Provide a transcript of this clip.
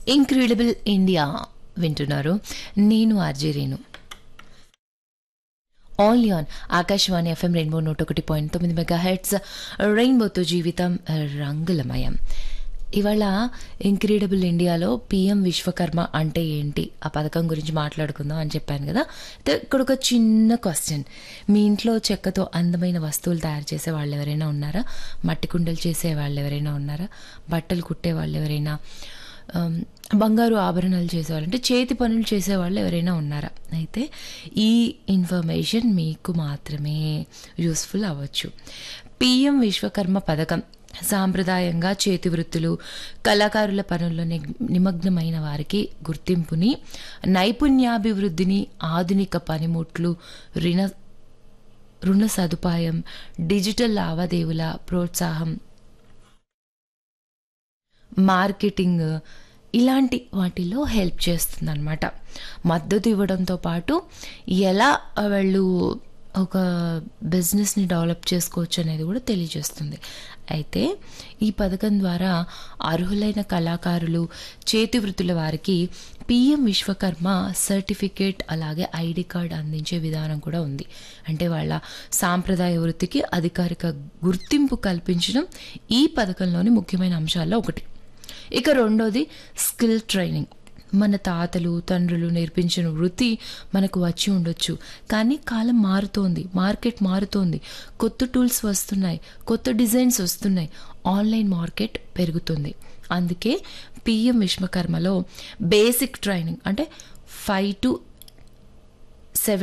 incredible India వింటున్నారు నేను RJ Renu ఆల్ యాన్ ఆకాశవాణి ఎఫ్ఎం రెయిన్బో నూట ఒకటి పాయింట్ తొమ్మిది మెగా హెడ్స్ రెయిన్బోతో జీవితం రంగులమయం ఇవాళ ఇంక్రెడిబుల్ ఇండియాలో పిఎం విశ్వకర్మ అంటే ఏంటి ఆ పథకం గురించి మాట్లాడుకుందాం అని చెప్పాను కదా అయితే ఇక్కడ ఒక చిన్న క్వశ్చన్ మీ ఇంట్లో చెక్కతో అందమైన వస్తువులు తయారు చేసే వాళ్ళు ఎవరైనా ఉన్నారా మట్టి కుండలు చేసే వాళ్ళు ఎవరైనా ఉన్నారా బట్టలు కుట్టే వాళ్ళు ఎవరైనా ఆమ్, బంగారు ఆభరణాలు చేసేవాళ్ళు అంటే చేతి పనులు చేసేవాళ్ళు ఎవరైనా ఉన్నారా అయితే ఈ ఇన్ఫర్మేషన్ మీకు మాత్రమే యూస్ఫుల్ అవ్వచ్చు పిఎం విశ్వకర్మ పథకం సాంప్రదాయంగా చేతి వృత్తులు కళాకారుల పనుల్లో నిగ్- నిమగ్నమైన వారికి గుర్తింపుని నైపుణ్యాభివృద్ధిని ఆధునిక పనిముట్లు రుణ రుణ సదుపాయం డిజిటల్ లావాదేవీల ప్రోత్సాహం మార్కెటింగ్ ఇలాంటి వాటిల్లో హెల్ప్ చేస్తుంది అనమాట మద్దతు ఇవ్వడంతో పాటు ఎలా వాళ్ళు ఒక బిజినెస్ని డెవలప్ చేసుకోవచ్చు అనేది కూడా తెలియజేస్తుంది అయితే ఈ పథకం ద్వారా అర్హులైన కళాకారులు చేతి వృత్తుల వారికి పిఎం విశ్వకర్మ సర్టిఫికేట్ అలాగే ఐడి కార్డ్ అందించే విధానం కూడా ఉంది అంటే వాళ్ళ సాంప్రదాయ వృత్తికి అధికారిక గుర్తింపు కల్పించడం ఈ పథకంలోని ముఖ్యమైన అంశాల్లో ఒకటి ఇక రెండోది స్కిల్ ట్రైనింగ్ మన తాతలు తండ్రులు నేర్పించిన వృత్తి మనకు వచ్చి ఉండొచ్చు కానీ కాలం మారుతోంది మార్కెట్ మారుతోంది కొత్త టూల్స్ వస్తున్నాయి కొత్త డిజైన్స్ వస్తున్నాయి ఆన్లైన్ మార్కెట్ పెరుగుతుంది అందుకే పిఎం విశ్వకర్మలో బేసిక్ ట్రైనింగ్ అంటే ఫైవ్ టు సెవెన్